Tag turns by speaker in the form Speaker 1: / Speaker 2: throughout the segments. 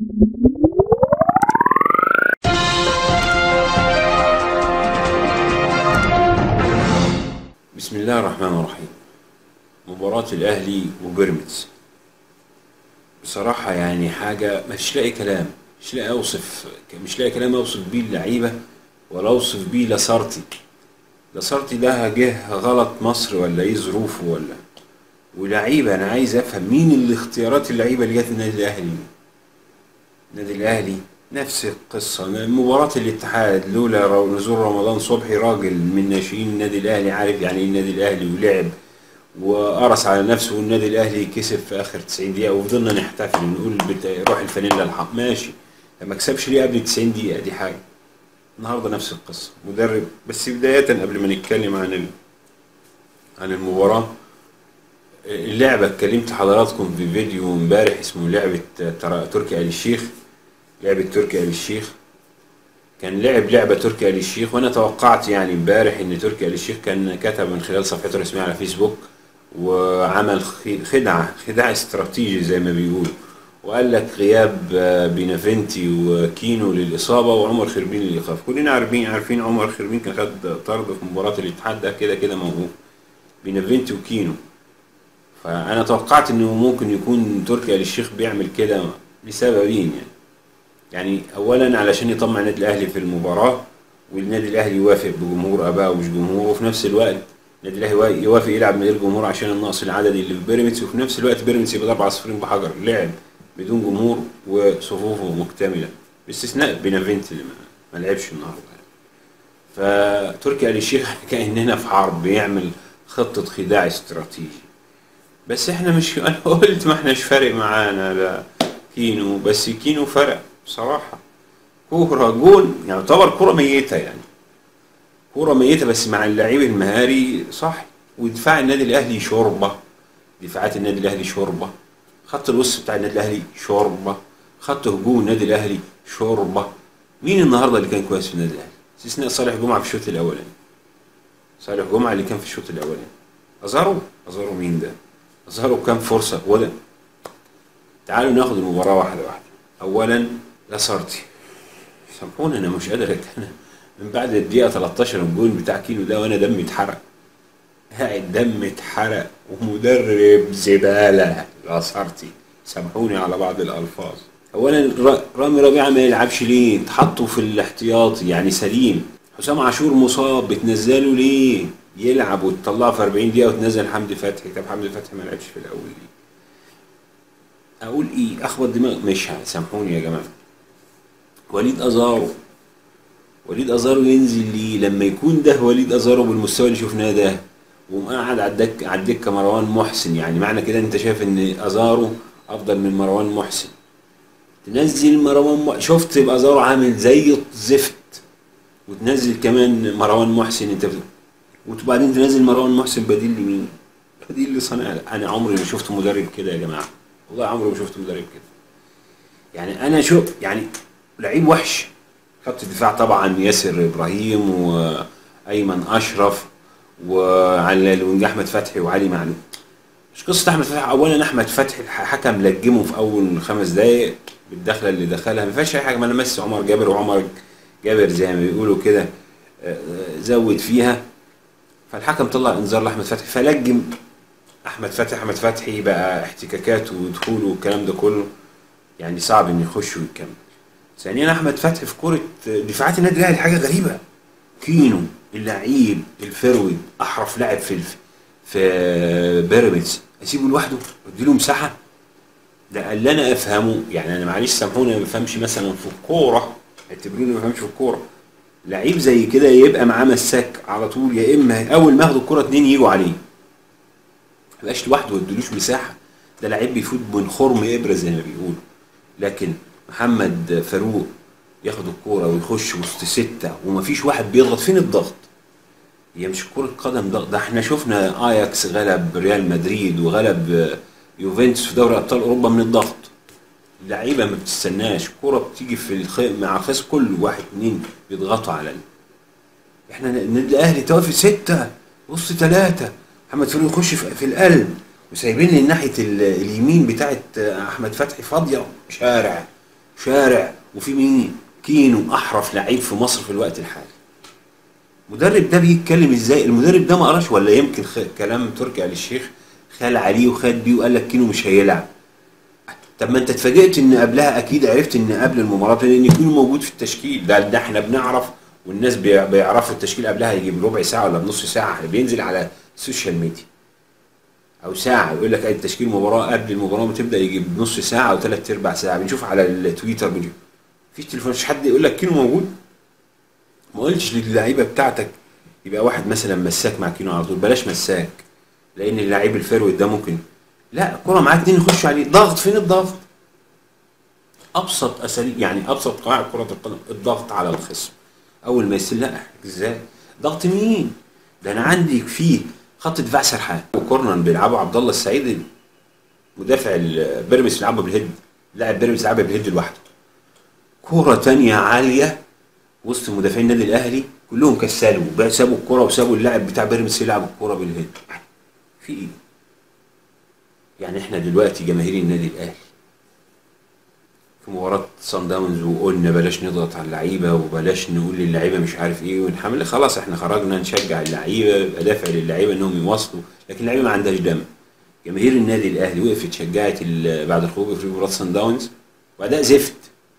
Speaker 1: بسم الله الرحمن الرحيم مباراة الأهلي وبيراميدز بصراحة يعني حاجة مش لاقي كلام مش لاقي أوصف مش لاقي كلام أوصف بيه اللعيبة ولا أوصف بيه لاسارتي لاسارتي ده جه غلط مصر ولا إيه ظروفه ولا ولعيبة أنا عايز أفهم مين الاختيارات اللعيبة اللي جت النادي الأهلي النادي الأهلي نفس القصة مباراة الاتحاد لولا رو- نزول رمضان صبحي راجل من ناشئين النادي الأهلي عارف يعني إيه النادي الأهلي ولعب وقرص على نفسه والنادي الأهلي كسب في آخر 90 دقيقة وفضلنا نحتفل نقول بت- روح الفانيلا الحق ماشي ما كسبش ليه قبل 90 دقيقة دي حاجة النهارده نفس القصة مدرب بس بداية قبل ما نتكلم عن ال... عن المباراة اللعبة اتكلمت حضراتكم في فيديو امبارح اسمه لعبة ترى- تركي آل الشيخ لعبة تركي آل الشيخ كان لعب لعبة تركي آل الشيخ وانا توقعت يعني امبارح ان تركي آل الشيخ كان كتب من خلال صفحته الرسمية على فيسبوك وعمل خ- خدعة خداع استراتيجي زي ما بيقولوا وقال لك غياب آه، بينافنتي وكينو للإصابة وعمر خربين للإيقاف كلنا عارفين عارفين عمر خربين كان خد طرد في مباراة الاتحاد ده كده كده موجود بينافنتي وكينو فأنا توقعت إنه ممكن يكون تركي آل الشيخ بيعمل كده لسببين يعني يعني اولا علشان يطمع النادي الاهلي في المباراه والنادي الاهلي يوافق بجمهور اباء ومش جمهور وفي نفس الوقت النادي الاهلي يوافق يلعب من غير جمهور عشان النقص العددي اللي في بيراميدز وفي نفس الوقت بيراميدز يبقى اربع صفرين بحجر لعب بدون جمهور وصفوفه مكتمله باستثناء بينافنتي اللي ما- ما لعبش النهارده يعني. فتركي آل الشيخ كاننا في حرب بيعمل خطه خداع استراتيجي بس احنا مش انا قلت ما احناش فارق معانا لا كينو بس كينو فرق بصراحة كورة جون يعني يعتبر كورة ميتة يعني كورة ميتة بس مع اللعيب المهاري صح ودفاع النادي الأهلي شوربة دفاعات النادي الأهلي شوربة خط الوسط بتاع النادي الأهلي شوربة خط هجوم النادي الأهلي شوربة مين النهاردة اللي كان كويس في النادي الأهلي؟ استثناء صالح جمعة في الشوط الأولاني صالح جمعة اللي كان في الشوط الأولاني أزارو أزارو مين ده؟ أزارو كام فرصة ولا تعالوا ناخد المباراة واحدة واحدة أولا لاسارتي سامحوني أنا مش قادر أتكلم من بعد الدقيقة 13 الجول بتاع كيلو ده وأنا دمي اتحرق قاعد دمي اتحرق ومدرب زبالة لاسارتي سامحوني على بعض الألفاظ أولا را- رامي ربيعة ما يلعبش ليه؟ اتحطوا في الاحتياطي يعني سليم حسام عاشور مصاب بتنزله ليه؟ يلعب وتطلعه في 40 دقيقة وتنزل حمدي فتحي طب حمدي فتحي ما لعبش في الأول ليه؟ اقول ايه اخبط دماغ مش سامحوني يا جماعه وليد ازارو وليد ازارو ينزل ليه لما يكون ده وليد ازارو بالمستوى اللي شفناه ده ومقعد على الدكه على الدكه مروان محسن يعني معنى كده انت شايف ان ازارو افضل من مروان محسن تنزل مروان م... شفت يبقى ازارو عامل زي الزفت وتنزل كمان مروان محسن انت بت... وبعدين تنزل مروان محسن بديل لمين؟ بديل لصنع انا عمري ما شفت مدرب كده يا جماعه والله عمري ما شفت مدرب كده يعني انا شو يعني لعيب وحش خط الدفاع طبعا ياسر ابراهيم وايمن اشرف وعلى الوينج احمد فتحي وعلي معلول مش قصه احمد فتحي اولا احمد فتحي الحكم لجمه في اول خمس دقائق بالدخله اللي دخلها ما فيهاش اي حاجه ما لمس عمر جابر وعمر جابر زي ما بيقولوا كده آه، آه، زود فيها فالحكم طلع انذار لاحمد فتحي فلجم احمد فتحي احمد فتحي بقى احتكاكاته ودخوله والكلام ده كله يعني صعب انه يخش ويكمل ثانيا احمد فتحي في كوره دفاعات النادي الاهلي حاجه غريبه كينو اللعيب الفروي احرف لاعب في الف- في بيراميدز اسيبه لوحده اديله مساحه ده اللي انا افهمه يعني انا معلش سامحوني ما بفهمش مثلا في الكوره اعتبروني ما بفهمش في الكوره لعيب زي كده يبقى معاه مساك على طول يا اما اول ما ياخد الكوره اتنين يجوا عليه ما يبقاش لوحده ما يديلوش مساحه ده لعيب بيفوت من خرم ابره زي ما بيقولوا لكن محمد فاروق ياخد الكوره ويخش وسط سته ومفيش واحد بيضغط فين الضغط؟ هي مش كرة قدم ضغط ده احنا شفنا اياكس غلب ريال مدريد وغلب آه، يوفنتوس في دوري ابطال اوروبا من الضغط اللعيبه ما بتستناش كرة بتيجي في الخ... مع خصم كل واحد اتنين بيضغطوا على ال... احنا النادي الاهلي توافي سته وسط ثلاثه محمد فاروق يخش في, في القلب وسايبين لي ناحيه ال- اليمين بتاعت احمد فتحي فاضيه شارع شارع وفي مين كينو احرف لعيب في مصر في الوقت الحالي المدرب ده بيتكلم ازاي المدرب ده ما قراش ولا يمكن خ... كلام تركي آل الشيخ خال عليه وخد بيه وقال لك كينو مش هيلعب طب ما انت اتفاجئت ان قبلها اكيد عرفت ان قبل المباراه لان كينو موجود في التشكيل ده ده احنا بنعرف والناس بي- بيعرفوا التشكيل قبلها يجي بربع ساعه ولا بنص ساعه بينزل على السوشيال ميديا او ساعه يقول لك اي تشكيل مباراه قبل المباراه ما تبدا يجي بنص ساعه او ثلاث ارباع ساعه بنشوف على التويتر بنشوف مفيش تليفون مفيش حد يقول لك كينو موجود ما قلتش للعيبه بتاعتك يبقى واحد مثلا مساك مع كينو على طول بلاش مساك لان اللعيب الفروت ده ممكن لا كرة معاك اتنين يخشوا عليه ضغط فين الضغط؟ ابسط اساليب يعني ابسط قواعد كرة القدم الضغط على الخصم اول ما يستلم لا ازاي؟ ضغط مين؟ ده انا عندي فيه خط دفاع سرحان وكورنر بيلعبوا عبد الله السعيد مدافع البيراميدز بيلعبوا بالهيد لاعب بيراميدز لعبها بالهيد لوحده كرة تانية عالية وسط مدافعين النادي الاهلي كلهم كسلوا بقى سابوا الكرة وسابوا اللاعب بتاع بيراميدز يلعب الكرة بالهيد في ايه؟ يعني احنا دلوقتي جماهير النادي الاهلي في مباراة صن داونز وقلنا بلاش نضغط على اللعيبة وبلاش نقول للعيبة مش عارف ايه ونحمل خلاص احنا خرجنا نشجع اللعيبة يبقى دافع للعيبة انهم يواصلوا لكن اللعيبة ما عندهاش دم جماهير النادي الاهلي وقفت شجعت ال- بعد الخروج في مباراة صن داونز واداء زفت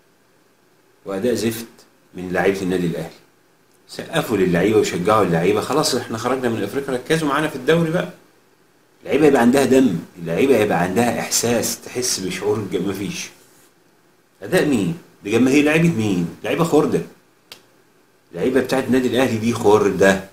Speaker 1: واداء زفت من لعيبة النادي الاهلي سقفوا للعيبة وشجعوا اللعيبة خلاص احنا خرجنا من افريقيا ركزوا معانا في الدوري بقى اللعيبه يبقى عندها دم اللعيبه يبقى عندها احساس تحس بشعور الج- مفيش اداء مين دي جماهير لعيبه مين لعيبه خرده اللعيبه بتاعت النادي الاهلي دي خرده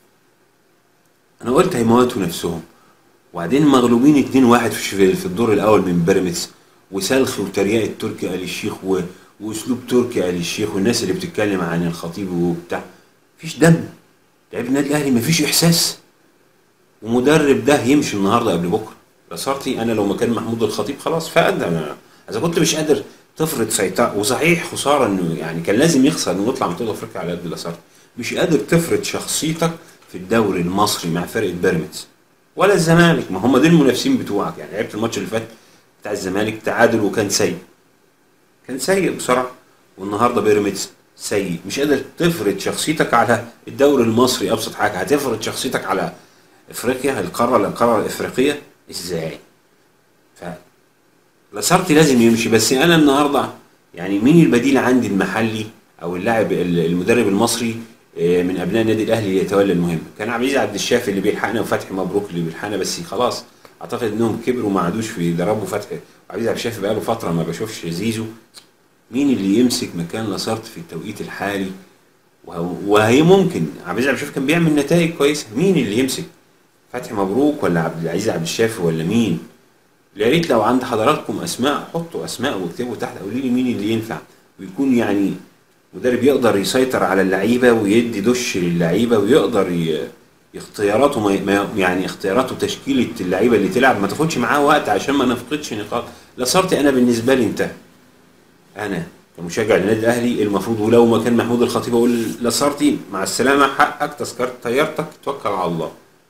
Speaker 1: انا قلت هيموتوا نفسهم وبعدين مغلوبين 2-1 في في الدور الاول من بيراميدز وسلخ وتريقه تركي آل الشيخ و... واسلوب تركي آل الشيخ والناس اللي بتتكلم عن الخطيب وبتاع مفيش دم لعيبه النادي الاهلي مفيش احساس ومدرب ده يمشي النهارده قبل بكره لاسارتي انا لو مكان محمود الخطيب خلاص فقد انا اذا كنت مش قادر تفرض سيطره وصحيح خساره انه يعني كان لازم يخسر انه يطلع من بطوله افريقيا على قد لاسارتي مش قادر تفرض شخصيتك في الدوري المصري مع فرقه بيراميدز ولا الزمالك ما هم دول المنافسين بتوعك يعني لعبت الماتش اللي فات بتاع الزمالك تعادل وكان سيء كان سيء بصراحه والنهارده بيراميدز سيء مش قادر تفرض شخصيتك على الدوري المصري ابسط حاجه هتفرض شخصيتك على افريقيا القاره القاره الافريقيه ازاي ف لاسارتي لازم يمشي بس انا النهارده يعني مين البديل عندي المحلي او اللاعب المدرب المصري آه، من ابناء النادي الاهلي اللي يتولى المهمه كان عبد العزيز عبد الشافي اللي بيلحقنا وفتحي مبروك اللي بيلحقنا بس خلاص اعتقد انهم كبروا ما عادوش في يدربوا فتحي عبد العزيز عبد الشافي بقاله فتره ما بشوفش زيزو مين اللي يمسك مكان لاسارتي في التوقيت الحالي وه- وهي ممكن عبد العزيز عبد الشافي كان بيعمل نتائج كويسه مين اللي يمسك فتحي مبروك ولا عبد العزيز عبد الشافي ولا مين يا ريت لو عند حضراتكم اسماء حطوا اسماء واكتبوا تحت قولوا لي مين اللي ينفع ويكون يعني مدرب يقدر يسيطر على اللعيبه ويدي دش للعيبه ويقدر ي... اختياراته ما ما- يعني اختياراته تشكيله اللعيبه اللي تلعب ما تاخدش معاه وقت عشان ما نفقدش نقاط لاسارتي انا بالنسبه لي انتهى انا كمشجع للنادي الاهلي المفروض ولو ما كان محمود الخطيب اقول لاسارتي مع السلامه حقك تذكره طيارتك توكل على الله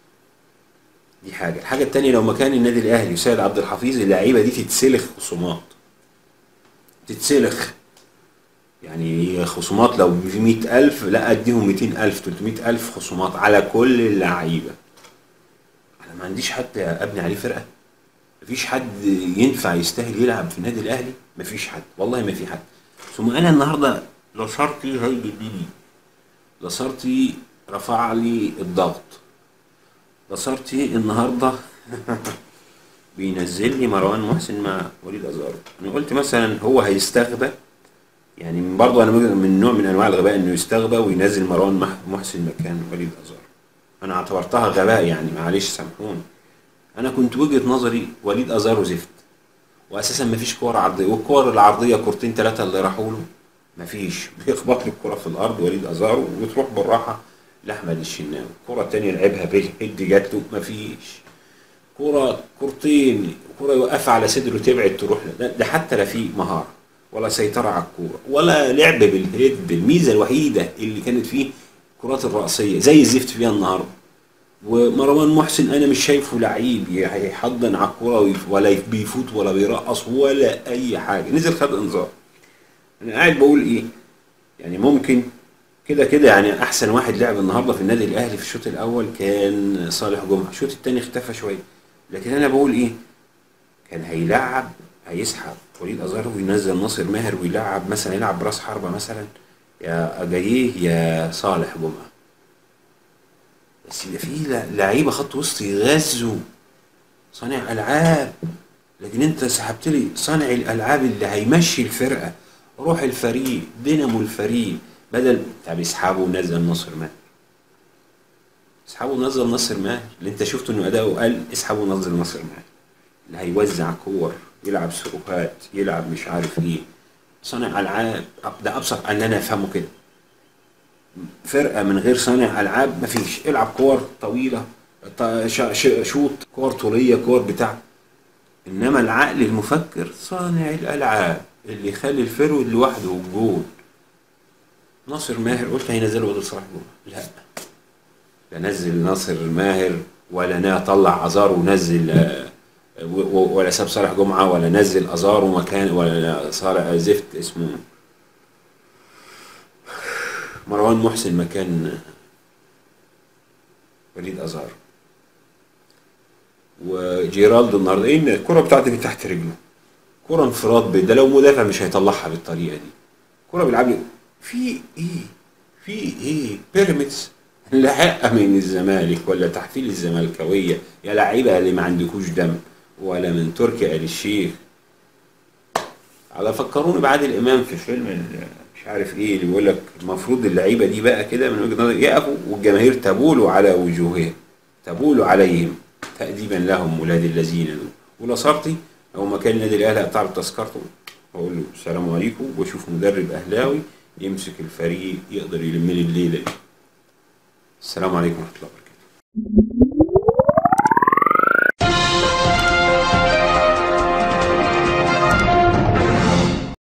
Speaker 1: دي حاجه الحاجه الثانيه لو مكان النادي الاهلي وسيد عبد الحفيظ اللعيبه دي تتسلخ خصومات تتسلخ يعني خصومات لو في 100000 لا اديهم 200000 300000 خصومات على كل اللعيبه انا ما عنديش حد ابني عليه فرقه مفيش حد ينفع يستاهل يلعب في النادي الاهلي مفيش حد والله ما في حد ثم انا النهارده لاسارتي هيجيبني لاسارتي رفع لي الضغط لاسارتي النهارده بينزل لي مروان محسن مع وليد ازارو انا قلت مثلا هو هيستغبى يعني برضه انا من نوع من انواع الغباء انه يستغبى وينزل مروان مح- محسن مكان وليد ازارو انا اعتبرتها غباء يعني معلش سامحوني انا كنت وجهه نظري وليد ازارو زفت واساسا مفيش كور عرضيه والكور العرضيه كورتين ثلاثه اللي راحوا له مفيش بيخبط لي الكره في الارض وليد ازارو وتروح بالراحه لاحمد الشناوي الكره الثانيه لعبها بالهيد جات له مفيش كرة كورتين كرة يوقفها على صدره تبعد تروح له ده, ده حتى لا في مهارة ولا سيطرة على الكورة ولا لعب بالهيد الميزة الوحيدة اللي كانت فيه الكرات الرأسية زي الزفت فيها النهاردة ومروان محسن انا مش شايفه لعيب يحضن على الكوره ويف- ولا يف- بيفوت ولا بيرقص ولا اي حاجه نزل خد انذار انا قاعد بقول ايه يعني ممكن كده كده يعني احسن واحد لعب النهارده في النادي الاهلي في الشوط الاول كان صالح جمعه الشوط الثاني اختفى شويه لكن انا بقول ايه كان هيلعب هيسحب وليد ازهر وينزل ناصر ماهر ويلعب مثلا يلعب براس حربه مثلا يا اجاييه يا صالح جمعه بس يبقى في لا- لعيبه خط وسط يغزوا صانع العاب لكن انت سحبت لي صانع الالعاب اللي هيمشي الفرقه روح الفريق دينامو الفريق بدل طب اسحبه ونزل ناصر ماهر اسحبه ونزل ناصر ماهر اللي انت شفته انه اداؤه قل اسحبه ونزل ناصر ماهر اللي هيوزع كور يلعب سروهات يلعب مش عارف ايه صانع العاب ده ابسط ان انا افهمه كده فرقه من غير صانع العاب مفيش العب كور طويله ط- ش- ش- شوط كور طوليه كور بتاع انما العقل المفكر صانع الالعاب اللي يخلي الفرود لوحده والجول ناصر ماهر قلت هينزله بدل صلاح جمعه لا لا نزل ناصر ماهر ولا نا طلع ازار ونزل آه، و- و- ولا ساب صالح جمعه ولا نزل ازار ومكان ولا صالح زفت اسمه مروان محسن مكان وليد ازار وجيرالدو النهارده ايه الكره بتاعتي من تحت رجله كره انفراد بي- ده لو مدافع مش هيطلعها بالطريقه دي كره بيلعب لي في ايه في ايه بيراميدز لا حق من الزمالك ولا تحفيل الزملكاويه يا لعيبه اللي ما عندكوش دم ولا من تركي آل الشيخ على فكروني بعادل امام في فيلم ال- مش عارف ايه اللي بيقول لك المفروض اللعيبه دي بقى كده من وجهه نظري يقفوا والجماهير تبول على وجوههم تبول عليهم تأديبا لهم ولاد الذين دول ولصرتي او مكان النادي الاهلي اقطع له تذكرته واقول له السلام عليكم واشوف مدرب اهلاوي يمسك الفريق يقدر يلم لي الليله دي السلام عليكم ورحمه الله وبركاته